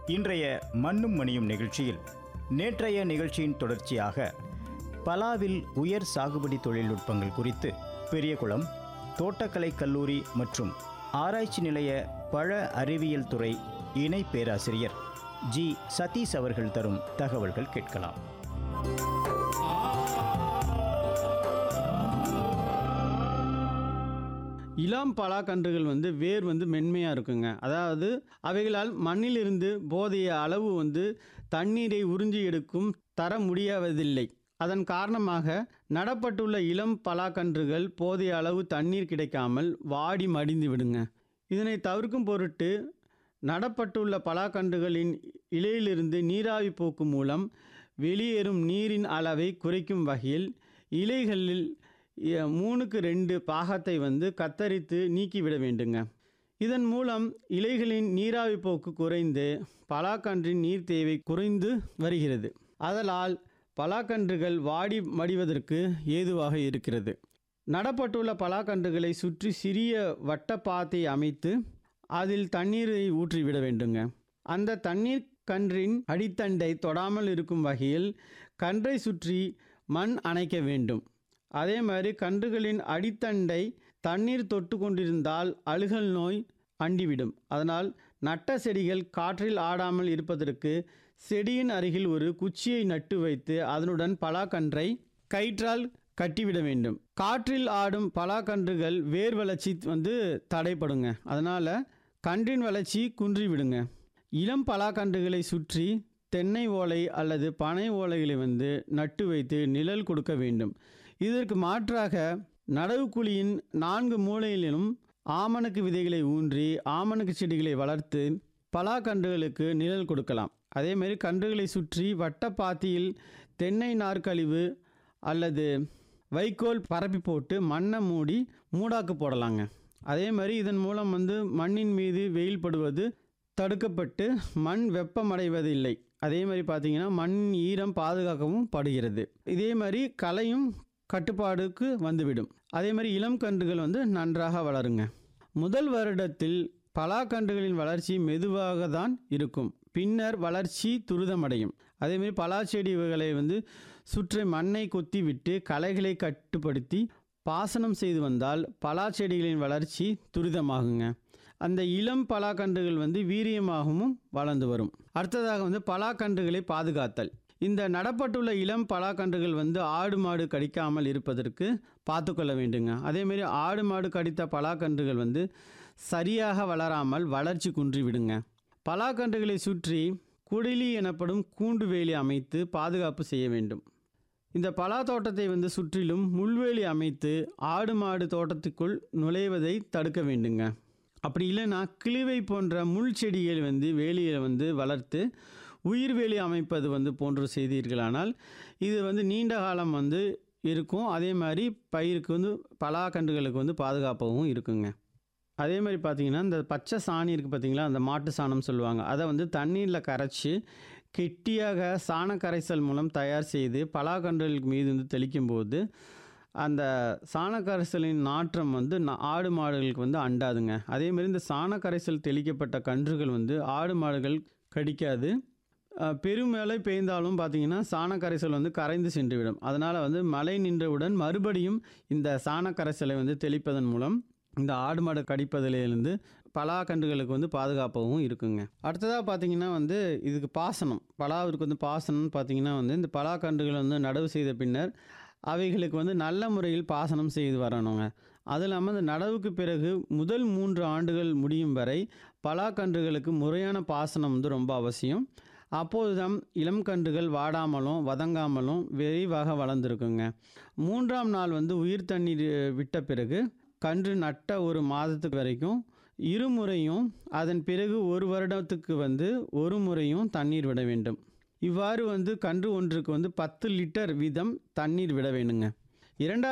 இன்றைய மண்ணும் மணியும் நிகழ்ச்சியில் நேற்றைய நிகழ்ச்சியின் தொடர்ச்சியாக பலாவில் உயர் சாகுபடி தொழில்நுட்பங்கள் குறித்து பெரியகுளம் தோட்டக்கலை கல்லூரி மற்றும் ஆராய்ச்சி நிலைய பழ அறிவியல் துறை இணை பேராசிரியர் ஜி சதீஷ் அவர்கள் தரும் தகவல்கள் கேட்கலாம் இளம் பலாக்கன்றுகள் வந்து வேர் வந்து மென்மையாக இருக்குங்க அதாவது அவைகளால் மண்ணிலிருந்து போதிய அளவு வந்து தண்ணீரை உறிஞ்சி எடுக்கும் தர முடியாவதில்லை அதன் காரணமாக நடப்பட்டுள்ள இளம் பலாக்கன்றுகள் போதிய அளவு தண்ணீர் கிடைக்காமல் வாடி மடிந்து விடுங்க இதனை தவிர்க்கும் பொருட்டு நடப்பட்டுள்ள பலாக்கன்றுகளின் இலையிலிருந்து நீராவி போக்கு மூலம் வெளியேறும் நீரின் அளவை குறைக்கும் வகையில் இலைகளில் எ- மூணுக்கு ரெண்டு பாகத்தை வந்து கத்தரித்து நீக்கிவிட வேண்டுங்க இதன் மூலம் இலைகளின் நீராவி போக்கு குறைந்து பலாக்கன்றின் நீர் தேவை குறைந்து வருகிறது அதனால் பலாக்கன்றுகள் வாடி மடிவதற்கு ஏதுவாக இருக்கிறது நடப்பட்டுள்ள பலாக்கன்றுகளை சுற்றி சிறிய வட்டப்பாத்தை அமைத்து அதில் தண்ணீரை ஊற்றிவிட வேண்டுங்க அந்த தண்ணீர் கன்றின் அடித்தண்டை தொடாமல் இருக்கும் வகையில் கன்றை சுற்றி மண் அணைக்க வேண்டும் அதே மாதிரி கன்றுகளின் அடித்தண்டை தண்ணீர் தொட்டு கொண்டிருந்தால் அழுகல் நோய் அண்டிவிடும் அதனால் நட்ட செடிகள் காற்றில் ஆடாமல் இருப்பதற்கு செடியின் அருகில் ஒரு குச்சியை நட்டு வைத்து அதனுடன் பலாக்கன்றை கயிற்றால் கட்டிவிட வேண்டும் காற்றில் ஆடும் பலாக்கன்றுகள் வேர் வளர்ச்சி வந்து தடைப்படுங்க அதனால் கன்றின் வளர்ச்சி குன்றிவிடுங்க இளம் பலாக்கன்றுகளை சுற்றி தென்னை ஓலை அல்லது பனை ஓலைகளை வந்து நட்டு வைத்து நிழல் கொடுக்க வேண்டும் இதற்கு மாற்றாக நடவு குழியின் நான்கு மூலையிலும் ஆமணக்கு விதைகளை ஊன்றி ஆமணக்கு செடிகளை வளர்த்து பலாக்கன்றுகளுக்கு நிழல் கொடுக்கலாம் அதேமாரி கன்றுகளை சுற்றி வட்டப்பாத்தியில் தென்னை நார்க்கழிவு அல்லது வைக்கோல் பரப்பி போட்டு மண்ணை மூடி மூடாக்கு போடலாங்க அதே மாதிரி இதன் மூலம் வந்து மண்ணின் மீது வெயில் படுவது தடுக்கப்பட்டு மண் வெப்பமடைவதில்லை அதே மாதிரி பார்த்தீங்கன்னா மண்ணின் ஈரம் பாதுகாக்கவும் படுகிறது இதே மாதிரி களையும் கட்டுப்பாடுக்கு வந்துவிடும் அதே மாதிரி இளம் கன்றுகள் வந்து நன்றாக வளருங்க முதல் வருடத்தில் பலாக்கன்றுகளின் வளர்ச்சி மெதுவாக தான் இருக்கும் பின்னர் வளர்ச்சி துரிதமடையும் அதேமாரி பலா செடிகளை வந்து சுற்றி மண்ணை கொத்தி விட்டு களைகளை கட்டுப்படுத்தி பாசனம் செய்து வந்தால் பலா செடிகளின் வளர்ச்சி துரிதமாகுங்க அந்த இளம் பலாக்கன்றுகள் வந்து வீரியமாகவும் வளர்ந்து வரும் அடுத்ததாக வந்து பலாக்கன்றுகளை பாதுகாத்தல் இந்த நடப்பட்டுள்ள இளம் பலாக்கன்றுகள் வந்து ஆடு மாடு கடிக்காமல் இருப்பதற்கு பார்த்துக்கொள்ள வேண்டுங்க அதேமாரி ஆடு மாடு கடித்த பலாக்கன்றுகள் வந்து சரியாக வளராமல் வளர்ச்சி குன்றி விடுங்க பலாக்கன்றுகளை சுற்றி குடிலி எனப்படும் கூண்டு வேலி அமைத்து பாதுகாப்பு செய்ய வேண்டும் இந்த பலா தோட்டத்தை வந்து சுற்றிலும் முள்வேலி அமைத்து ஆடு மாடு தோட்டத்துக்குள் நுழைவதை தடுக்க வேண்டுங்க அப்படி இல்லைன்னா கிளிவை போன்ற முள் செடிகள் வந்து வேலியை வந்து வளர்த்து உயிர் வேலி அமைப்பது வந்து போன்று செய்தீர்களானால் இது வந்து நீண்ட காலம் வந்து இருக்கும் அதே மாதிரி பயிருக்கு வந்து பலாக்கன்றுகளுக்கு வந்து பாதுகாப்பாகவும் இருக்குங்க அதே மாதிரி பார்த்தீங்கன்னா இந்த பச்சை சாணி இருக்குது பார்த்தீங்களா அந்த மாட்டு சாணம் சொல்லுவாங்க அதை வந்து தண்ணீரில் கரைச்சி கெட்டியாக சாண கரைசல் மூலம் தயார் செய்து பலாக்கன்றுகளுக்கு மீது வந்து தெளிக்கும் போது அந்த சாண கரைசலின் நாற்றம் வந்து நா- ஆடு மாடுகளுக்கு வந்து அண்டாதுங்க அதே மாதிரி இந்த சாண கரைசல் தெளிக்கப்பட்ட கன்றுகள் வந்து ஆடு மாடுகள் கடிக்காது அஹ், பெருமழை பெய்ந்தாலும் பார்த்தீங்கன்னா சாண கரைசல் வந்து கரைந்து சென்றுவிடும் அதனால் வந்து மழை நின்றவுடன் மறுபடியும் இந்த சாண கரைசலை வந்து தெளிப்பதன் மூலம் இந்த ஆடு மாடு கடிப்பதிலிருந்து பலாக்கன்றுகளுக்கு வந்து பாதுகாப்பாகவும் இருக்குங்க அடுத்ததாக பார்த்தீங்கன்னா வந்து இதுக்கு பாசனம் பலாவிற்கு வந்து பாசனம்னு பார்த்தீங்கன்னா வந்து இந்த பலாக்கன்றுகள் வந்து நடவு செய்த பின்னர் அவைகளுக்கு வந்து நல்ல முறையில் பாசனம் செய்து வரணுங்க அது இல்லாமல் இந்த நடவுக்கு பிறகு முதல் மூன்று ஆண்டுகள் முடியும் வரை பலாக்கன்றுகளுக்கு முறையான பாசனம் வந்து ரொம்ப அவசியம் அப்போதுதான் இளம் கன்றுகள் வாடாமலும் வதங்காமலும் விரைவாக வளர்ந்துருக்குங்க மூன்றாம் நாள் வந்து உயிர் தண்ணீர் விட்ட பிறகு கன்று நட்ட ஒரு மாதத்துக்கு வரைக்கும் இருமுறையும் அதன் பிறகு ஒரு வருடத்துக்கு வந்து ஒரு முறையும் தண்ணீர் விட வேண்டும் இவ்வாறு வந்து கன்று ஒன்றுக்கு வந்து பத்து லிட்டர் வீதம் தண்ணீர் விட வேணுங்க இரண்டாவது